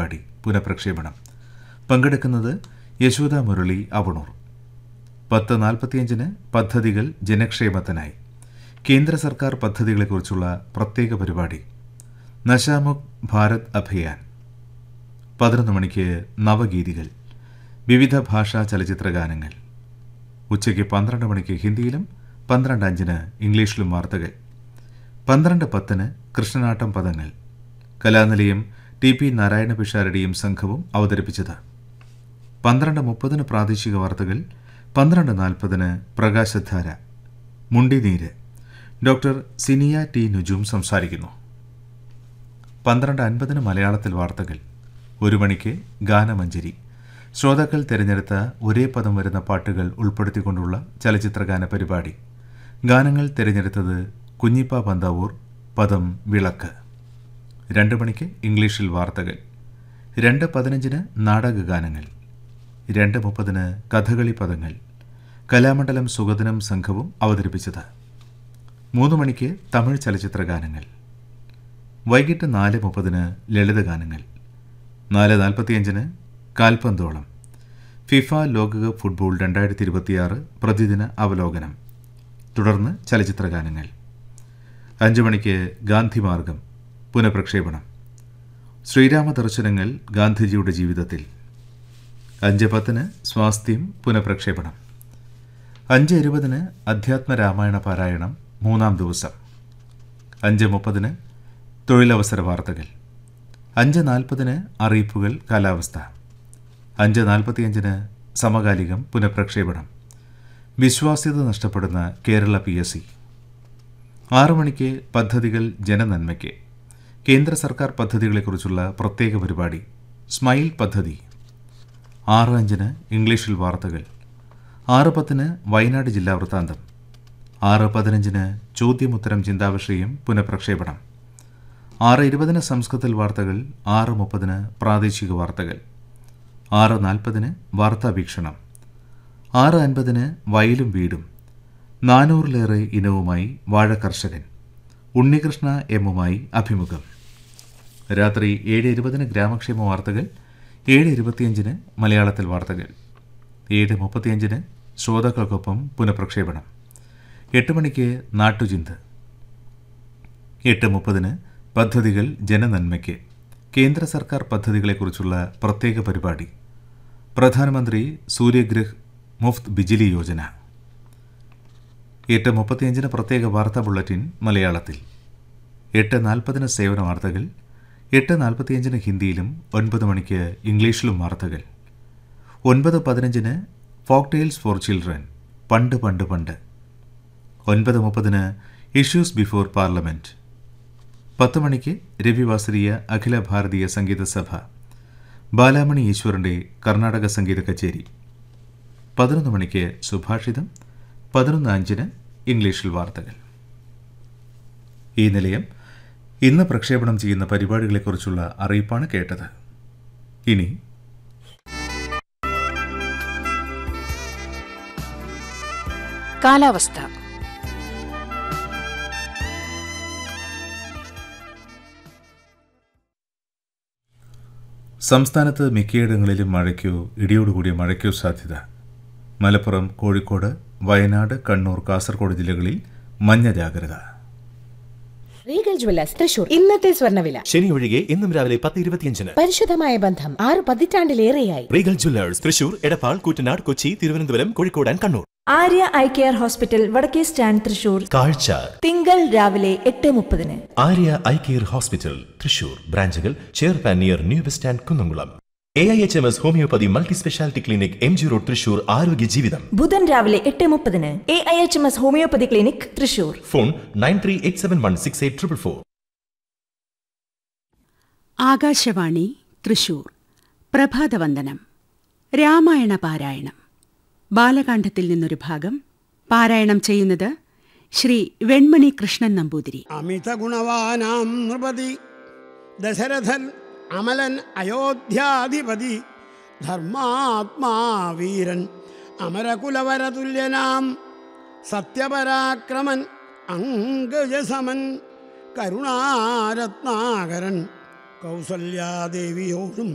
പരിപാടി പുനഃപ്രക്ഷേപണം പങ്കെടുക്കുന്നത് യശോദ മുരളി അവണൂർ പത്ത് നാൽപ്പത്തിയഞ്ചിന് പദ്ധതികൾ ജനക്ഷേമത്തിനായി കേന്ദ്ര സർക്കാർ പദ്ധതികളെക്കുറിച്ചുള്ള പ്രത്യേക പരിപാടി നശാമുക് ഭാരത് അഭിയാൻ പതിനൊന്ന് മണിക്ക് നവഗീതികൾ വിവിധ ഭാഷാ ചലച്ചിത്ര ഗാനങ്ങൾ ഉച്ചയ്ക്ക് പന്ത്രണ്ട് മണിക്ക് ഹിന്ദിയിലും പന്ത്രണ്ട് അഞ്ചിന് ഇംഗ്ലീഷിലും വാർത്തകൾ പന്ത്രണ്ട് പത്തിന് കൃഷ്ണനാട്ടം പദങ്ങൾ കലാനിലയം ടി പി നാരായണ പിഷാരടിയും സംഘവും അവതരിപ്പിച്ചത് പന്ത്രണ്ട് മുപ്പതിന് പ്രാദേശിക വാർത്തകൾ പന്ത്രണ്ട് നാൽപ്പതിന് പ്രകാശധാര മുണ്ടിനീര് ഡോക്ടർ സിനിയ ടി നുജും സംസാരിക്കുന്നു പന്ത്രണ്ട് അൻപതിന് മലയാളത്തിൽ വാർത്തകൾ ഒരു മണിക്ക് ഗാനമഞ്ജരി ശ്രോതാക്കൾ തിരഞ്ഞെടുത്ത ഒരേ പദം വരുന്ന പാട്ടുകൾ ഉൾപ്പെടുത്തിക്കൊണ്ടുള്ള ചലച്ചിത്രഗാന പരിപാടി ഗാനങ്ങൾ തിരഞ്ഞെടുത്തത് കുഞ്ഞിപ്പ പന്താവൂർ പദം വിളക്ക് രണ്ട് മണിക്ക് ഇംഗ്ലീഷിൽ വാർത്തകൾ രണ്ട് പതിനഞ്ചിന് നാടകഗാനങ്ങൾ രണ്ട് മുപ്പതിന് കഥകളി പദങ്ങൾ കലാമണ്ഡലം സുഗതനം സംഘവും അവതരിപ്പിച്ചത് മൂന്ന് മണിക്ക് തമിഴ് ചലച്ചിത്ര ഗാനങ്ങൾ വൈകിട്ട് നാല് മുപ്പതിന് ലളിതഗാനങ്ങൾ നാല് നാൽപ്പത്തിയഞ്ചിന് കാൽപന്തോളം ഫിഫ ലോകകപ്പ് ഫുട്ബോൾ രണ്ടായിരത്തി ഇരുപത്തിയാറ് പ്രതിദിന അവലോകനം തുടർന്ന് ചലച്ചിത്ര ഗാനങ്ങൾ അഞ്ച് മണിക്ക് ഗാന്ധിമാർഗം പുനഃപ്രക്ഷേപണം ശ്രീരാമ ദർശനങ്ങൾ ഗാന്ധിജിയുടെ ജീവിതത്തിൽ അഞ്ച് പത്തിന് സ്വാസ്ഥ്യം പുനഃപ്രക്ഷേപണം അഞ്ച് ഇരുപതിന് അധ്യാത്മ രാമായണ പാരായണം മൂന്നാം ദിവസം അഞ്ച് മുപ്പതിന് തൊഴിലവസര വാർത്തകൾ അഞ്ച് നാൽപ്പതിന് അറിയിപ്പുകൾ കാലാവസ്ഥ അഞ്ച് നാൽപ്പത്തിയഞ്ചിന് സമകാലികം പുനഃപ്രക്ഷേപണം വിശ്വാസ്യത നഷ്ടപ്പെടുന്ന കേരള പി എസ് സി ആറു മണിക്ക് പദ്ധതികൾ ജനനന്മയ്ക്ക് കേന്ദ്ര സർക്കാർ പദ്ധതികളെക്കുറിച്ചുള്ള പ്രത്യേക പരിപാടി സ്മൈൽ പദ്ധതി ആറ് അഞ്ചിന് ഇംഗ്ലീഷിൽ വാർത്തകൾ ആറ് പത്തിന് വയനാട് ജില്ലാ വൃത്താന്തം ആറ് പതിനഞ്ചിന് ചോദ്യമുത്തരം ചിന്താവിഷയം പുനഃപ്രക്ഷേപണം ആറ് ഇരുപതിന് സംസ്കൃതത്തിൽ വാർത്തകൾ ആറ് മുപ്പതിന് പ്രാദേശിക വാർത്തകൾ ആറ് നാൽപ്പതിന് വാർത്താവീക്ഷണം ആറ് അൻപതിന് വയലും വീടും നാനൂറിലേറെ ഇനവുമായി വാഴ കർഷകൻ ഉണ്ണികൃഷ്ണ എമ്മുമായി അഭിമുഖം രാത്രി ഏഴ് ഇരുപതിന് ഗ്രാമക്ഷേമ വാർത്തകൾ ഏഴ് ഇരുപത്തിയഞ്ചിന് മലയാളത്തിൽ വാർത്തകൾ ഏഴ് മുപ്പത്തിയഞ്ചിന് ശ്രോതാക്കൾക്കൊപ്പം പുനഃപ്രക്ഷേപണം എട്ട് മണിക്ക് നാട്ടുചിന്ത എട്ട് മുപ്പതിന് പദ്ധതികൾ ജനനന്മയ്ക്ക് കേന്ദ്ര സർക്കാർ പദ്ധതികളെക്കുറിച്ചുള്ള പ്രത്യേക പരിപാടി പ്രധാനമന്ത്രി സൂര്യഗ്രഹ് മുഫ്ത് ബിജിലി യോജന എട്ട് മുപ്പത്തിയഞ്ചിന് പ്രത്യേക വാർത്താ ബുള്ളറ്റിൻ മലയാളത്തിൽ എട്ട് നാൽപ്പതിന് സേവന വാർത്തകൾ എട്ട് നാൽപ്പത്തിയഞ്ചിന് ഹിന്ദിയിലും ഒൻപത് മണിക്ക് ഇംഗ്ലീഷിലും വാർത്തകൾ ഒൻപത് പതിനഞ്ചിന് ഫോക്ക് ടെയിൽസ് ഫോർ ചിൽഡ്രൻ പണ്ട് പണ്ട് പണ്ട് ഒൻപത് മുപ്പതിന് ഇഷ്യൂസ് ബിഫോർ പാർലമെൻറ്റ് പത്ത് മണിക്ക് രവിവാസരീയ അഖില ഭാരതീയ സംഗീത സഭ ബാലാമണി ഈശ്വറിൻ്റെ കർണാടക സംഗീത കച്ചേരി പതിനൊന്ന് മണിക്ക് സുഭാഷിതം പതിനൊന്ന് അഞ്ചിന് ഇംഗ്ലീഷിൽ വാർത്തകൾ ഈ നിലയം ഇന്ന് പ്രക്ഷേപണം ചെയ്യുന്ന പരിപാടികളെക്കുറിച്ചുള്ള അറിയിപ്പാണ് കേട്ടത് ഇനി കാലാവസ്ഥ സംസ്ഥാനത്ത് മിക്കയിടങ്ങളിലും മഴയ്ക്കോ ഇടിയോടുകൂടിയ മഴയ്ക്കോ സാധ്യത മലപ്പുറം കോഴിക്കോട് വയനാട് കണ്ണൂർ കാസർഗോഡ് ജില്ലകളിൽ മഞ്ഞ ജാഗ്രത റീഗൽ ജ്വല്ലേഴ്സ് തൃശൂർ ഇന്നത്തെ സ്വർണ്ണവില ശനി ഒഴികെ ഇന്നും രാവിലെ പത്ത് ഇരുപത്തിയഞ്ചിന് പരിശുദ്ധമായ ബന്ധം ആറ് പതിറ്റാണ്ടിലേറെയായി Regal Jewellers Thrissur Edappal Koottanad Kochi Thiruvananthapuram Kozhikode and Kannur Arya eye care hospital വടക്കേ സ്റ്റാൻഡ് തൃശൂർ കാഴ്ച തിങ്കൾ രാവിലെ എട്ട് മുപ്പതിന് Arya eye care hospital Thrissur ബ്രാഞ്ചുകൾ ചെയർപാൻ near new bus stand Kunnamkulam A I H M S homoeopathy multi speciality clinic M G road Thrissur ആരോഗ്യ ജീവിതം ബുധൻ രാവിലെ എട്ട് മുപ്പതിന് A I H M S homoeopathy clinic Thrissur phone nine three eight seven one six eight triple four Akashvani Thrissur പ്രഭാതവന്ദനം രാമായണ പാരായണം ബാലകാണ്ഡത്തിൽ നിന്നൊരു ഭാഗം പാരായണം ചെയ്യുന്നത് ശ്രീ വെൺമണി കൃഷ്ണൻ നമ്പൂതിരി അമിത ഗുണവാനാം നൃപതി ദശരഥൻ അമലൻ അയോധ്യാധിപതി ധർമാത്മാ വീരൻ അമരകുലവരതുല്യനാം സത്യപരാക്രമൻ അങ്കജസമൻ കരുണാരത്നാകരൻ കൗസല്യാദേവിയോടും